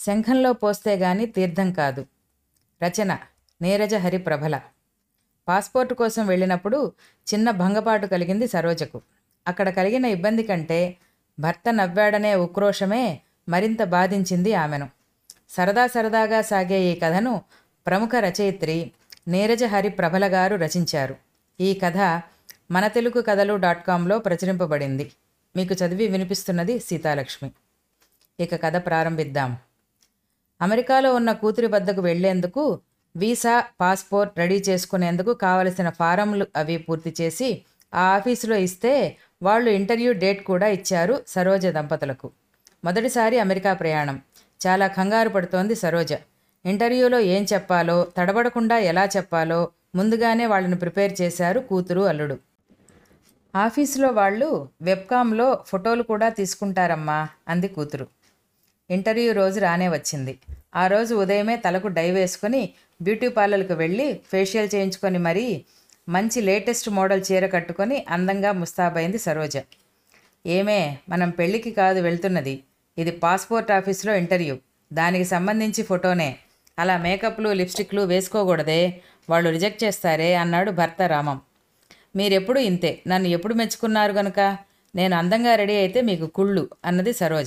శంఖంలో పోస్తే గాని తీర్థం కాదు రచన నీరజ హరిప్రభల పాస్పోర్టు కోసం వెళ్ళినప్పుడు చిన్న భంగపాటు కలిగింది సరోజకు అక్కడ కలిగిన ఇబ్బంది కంటే భర్త నవ్వాడనే ఉక్రోషమే మరింత బాధించింది ఆమెను సరదా సరదాగా సాగే ఈ కథను ప్రముఖ రచయిత్రి నీరజ హరిప్రభల గారు రచించారు ఈ కథ మన తెలుగు కథలు డాట్ కాంలో ప్రచురింపబడింది మీకు చదివి వినిపిస్తున్నది సీతాలక్ష్మి ఇక కథ ప్రారంభిద్దాం అమెరికాలో ఉన్న కూతురి వద్దకు వెళ్లేందుకు వీసా పాస్పోర్ట్ రెడీ చేసుకునేందుకు కావలసిన ఫారంలు అవి పూర్తి చేసి ఆ ఆఫీసులో ఇస్తే వాళ్ళు ఇంటర్వ్యూ డేట్ కూడా ఇచ్చారు సరోజ దంపతులకు మొదటిసారి అమెరికా ప్రయాణం చాలా కంగారు పడుతోంది సరోజ ఇంటర్వ్యూలో ఏం చెప్పాలో తడబడకుండా ఎలా చెప్పాలో ముందుగానే వాళ్ళని ప్రిపేర్ చేశారు కూతురు అల్లుడు ఆఫీసులో వాళ్ళు వెబ్కామ్లో ఫోటోలు కూడా తీసుకుంటారమ్మా అంది కూతురు ఇంటర్వ్యూ రోజు రానే వచ్చింది ఆ రోజు ఉదయమే తలకు డై వేసుకొని బ్యూటీ పార్లర్కి వెళ్ళి ఫేషియల్ చేయించుకొని మరీ మంచి లేటెస్ట్ మోడల్ చీర కట్టుకొని అందంగా ముస్తాబైంది సరోజ ఏమే మనం పెళ్ళికి కాదు వెళ్తున్నది ఇది పాస్పోర్ట్ ఆఫీసులో ఇంటర్వ్యూ దానికి సంబంధించి ఫోటోనే అలా మేకప్లు లిప్స్టిక్లు వేసుకోకూడదే వాళ్ళు రిజెక్ట్ చేస్తారే అన్నాడు భర్త రామం మీరెప్పుడు ఇంతే నన్ను ఎప్పుడు మెచ్చుకున్నారు గనుక నేను అందంగా రెడీ అయితే మీకు కుళ్ళు అన్నది సరోజ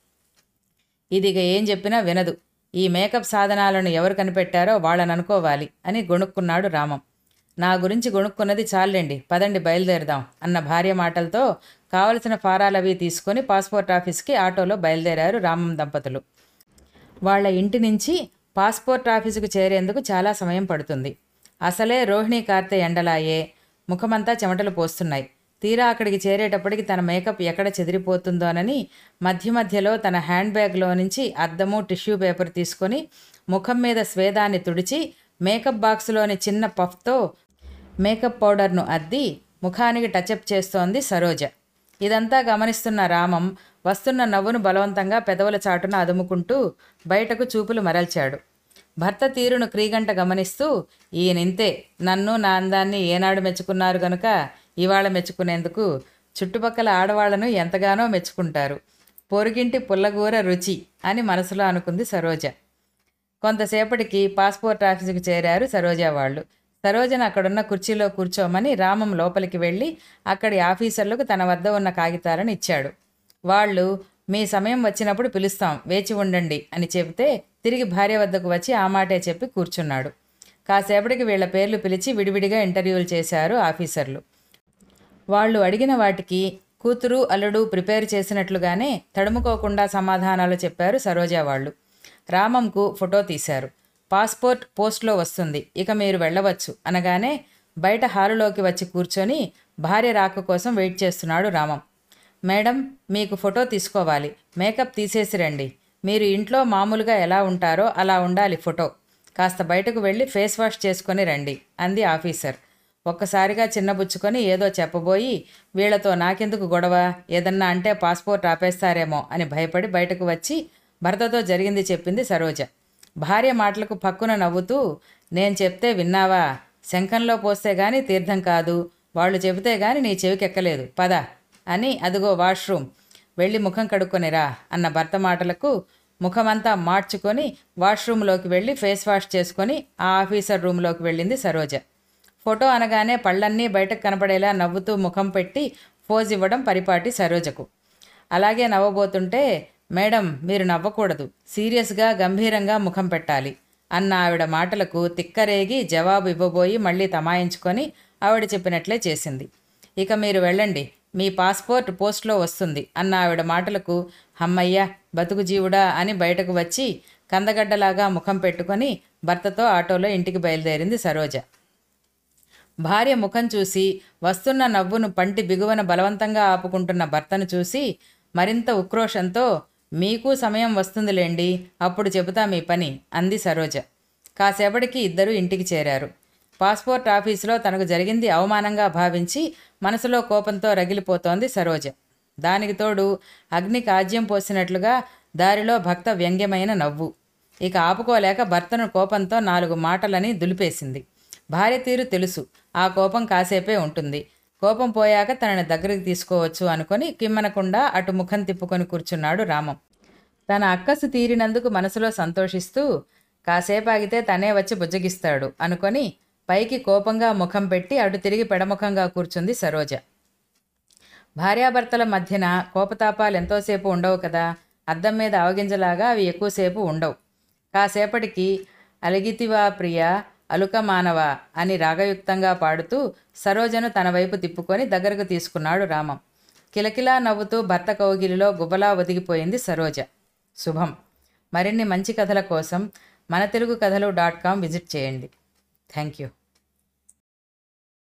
ఇది ఇక ఏం చెప్పినా వినదు ఈ మేకప్ సాధనాలను ఎవరు కనిపెట్టారో వాళ్ళని అనుకోవాలి అని గొణుక్కున్నాడు రామం నా గురించి గొణుక్కున్నది చాలండి పదండి బయలుదేరదాం అన్న భార్య మాటలతో కావలసిన ఫారాలవి తీసుకొని పాస్పోర్ట్ ఆఫీస్కి ఆటోలో బయలుదేరారు రామం దంపతులు వాళ్ళ ఇంటి నుంచి పాస్పోర్ట్ ఆఫీసుకు చేరేందుకు చాలా సమయం పడుతుంది అసలే రోహిణి కార్తె ఎండలాయే ముఖమంతా చెమటలు పోస్తున్నాయి తీరా అక్కడికి చేరేటప్పటికి తన మేకప్ ఎక్కడ చెదిరిపోతుందోనని మధ్య మధ్యలో తన హ్యాండ్ బ్యాగ్లో నుంచి అద్దము టిష్యూ పేపర్ తీసుకొని ముఖం మీద స్వేదాన్ని తుడిచి మేకప్ బాక్సులోని చిన్న పఫ్తో మేకప్ పౌడర్ను అద్ది ముఖానికి టచప్ చేస్తోంది సరోజ ఇదంతా గమనిస్తున్న రామం వస్తున్న నవ్వును బలవంతంగా పెదవుల చాటున అదుముకుంటూ బయటకు చూపులు మరల్చాడు భర్త తీరును క్రీగంట గమనిస్తూ ఈయనింతే నన్ను నా అందాన్ని ఏనాడు మెచ్చుకున్నారు గనుక ఇవాళ మెచ్చుకునేందుకు చుట్టుపక్కల ఆడవాళ్లను ఎంతగానో మెచ్చుకుంటారు పొరుగింటి పుల్లగూర రుచి అని మనసులో అనుకుంది సరోజ కొంతసేపటికి పాస్పోర్ట్ ఆఫీసుకు చేరారు సరోజ వాళ్ళు సరోజను అక్కడున్న కుర్చీలో కూర్చోమని రామం లోపలికి వెళ్ళి అక్కడి ఆఫీసర్లకు తన వద్ద ఉన్న కాగితాలను ఇచ్చాడు వాళ్ళు మీ సమయం వచ్చినప్పుడు పిలుస్తాం వేచి ఉండండి అని చెబితే తిరిగి భార్య వద్దకు వచ్చి ఆ మాటే చెప్పి కూర్చున్నాడు కాసేపటికి వీళ్ళ పేర్లు పిలిచి విడివిడిగా ఇంటర్వ్యూలు చేశారు ఆఫీసర్లు వాళ్ళు అడిగిన వాటికి కూతురు అల్లుడు ప్రిపేర్ చేసినట్లుగానే తడుముకోకుండా సమాధానాలు చెప్పారు సరోజా వాళ్ళు రామంకు ఫోటో తీశారు పాస్పోర్ట్ పోస్ట్లో వస్తుంది ఇక మీరు వెళ్ళవచ్చు అనగానే బయట హాలులోకి వచ్చి కూర్చొని భార్య రాక కోసం వెయిట్ చేస్తున్నాడు రామం మేడం మీకు ఫోటో తీసుకోవాలి మేకప్ తీసేసి రండి మీరు ఇంట్లో మామూలుగా ఎలా ఉంటారో అలా ఉండాలి ఫోటో కాస్త బయటకు వెళ్ళి ఫేస్ వాష్ చేసుకొని రండి అంది ఆఫీసర్ ఒక్కసారిగా చిన్నబుచ్చుకొని ఏదో చెప్పబోయి వీళ్లతో నాకెందుకు గొడవ ఏదన్నా అంటే పాస్పోర్ట్ ఆపేస్తారేమో అని భయపడి బయటకు వచ్చి భర్తతో జరిగింది చెప్పింది సరోజ భార్య మాటలకు పక్కున నవ్వుతూ నేను చెప్తే విన్నావా శంఖంలో పోస్తే గాని తీర్థం కాదు వాళ్ళు చెబితే గాని నీ చెవికెక్కలేదు పద అని అదిగో వాష్రూమ్ వెళ్ళి ముఖం కడుక్కొనిరా అన్న భర్త మాటలకు ముఖమంతా మార్చుకొని వాష్రూమ్లోకి వెళ్ళి ఫేస్ వాష్ చేసుకొని ఆ ఆఫీసర్ రూమ్లోకి వెళ్ళింది సరోజ ఫోటో అనగానే పళ్ళన్నీ బయటకు కనపడేలా నవ్వుతూ ముఖం పెట్టి పోజ్ ఇవ్వడం పరిపాటి సరోజకు అలాగే నవ్వబోతుంటే మేడం మీరు నవ్వకూడదు సీరియస్గా గంభీరంగా ముఖం పెట్టాలి అన్న ఆవిడ మాటలకు తిక్కరేగి జవాబు ఇవ్వబోయి మళ్ళీ తమాయించుకొని ఆవిడ చెప్పినట్లే చేసింది ఇక మీరు వెళ్ళండి మీ పాస్పోర్ట్ పోస్ట్లో వస్తుంది అన్న ఆవిడ మాటలకు హమ్మయ్య బతుకు జీవుడా అని బయటకు వచ్చి కందగడ్డలాగా ముఖం పెట్టుకొని భర్తతో ఆటోలో ఇంటికి బయలుదేరింది సరోజ భార్య ముఖం చూసి వస్తున్న నవ్వును పంటి బిగువన బలవంతంగా ఆపుకుంటున్న భర్తను చూసి మరింత ఉక్రోషంతో మీకు సమయం వస్తుందిలేండి అప్పుడు చెబుతా మీ పని అంది సరోజ కాసేపటికి ఇద్దరూ ఇంటికి చేరారు పాస్పోర్ట్ ఆఫీసులో తనకు జరిగింది అవమానంగా భావించి మనసులో కోపంతో రగిలిపోతోంది సరోజ దానికి తోడు అగ్ని కాజ్యం పోసినట్లుగా దారిలో భక్త వ్యంగ్యమైన నవ్వు ఇక ఆపుకోలేక భర్తను కోపంతో నాలుగు మాటలని దులిపేసింది భార్య తీరు తెలుసు ఆ కోపం కాసేపే ఉంటుంది కోపం పోయాక తనని దగ్గరికి తీసుకోవచ్చు అనుకొని కిమ్మనకుండా అటు ముఖం తిప్పుకొని కూర్చున్నాడు రామం తన అక్కసు తీరినందుకు మనసులో సంతోషిస్తూ కాసేపు ఆగితే తనే వచ్చి బుజ్జగిస్తాడు అనుకొని పైకి కోపంగా ముఖం పెట్టి అటు తిరిగి పెడముఖంగా కూర్చుంది సరోజ భార్యాభర్తల మధ్యన కోపతాపాలు ఎంతోసేపు ఉండవు కదా అద్దం మీద అవగింజలాగా అవి ఎక్కువసేపు ఉండవు కాసేపటికి అలిగితివా ప్రియ అలుక మానవ అని రాగయుక్తంగా పాడుతూ సరోజను తన వైపు తిప్పుకొని దగ్గరకు తీసుకున్నాడు రామం కిలకిలా నవ్వుతూ భర్త కౌగిలిలో గుబలా ఒదిగిపోయింది సరోజ శుభం మరిన్ని మంచి కథల కోసం మన తెలుగు కథలు డాట్ కామ్ విజిట్ చేయండి థ్యాంక్ యూ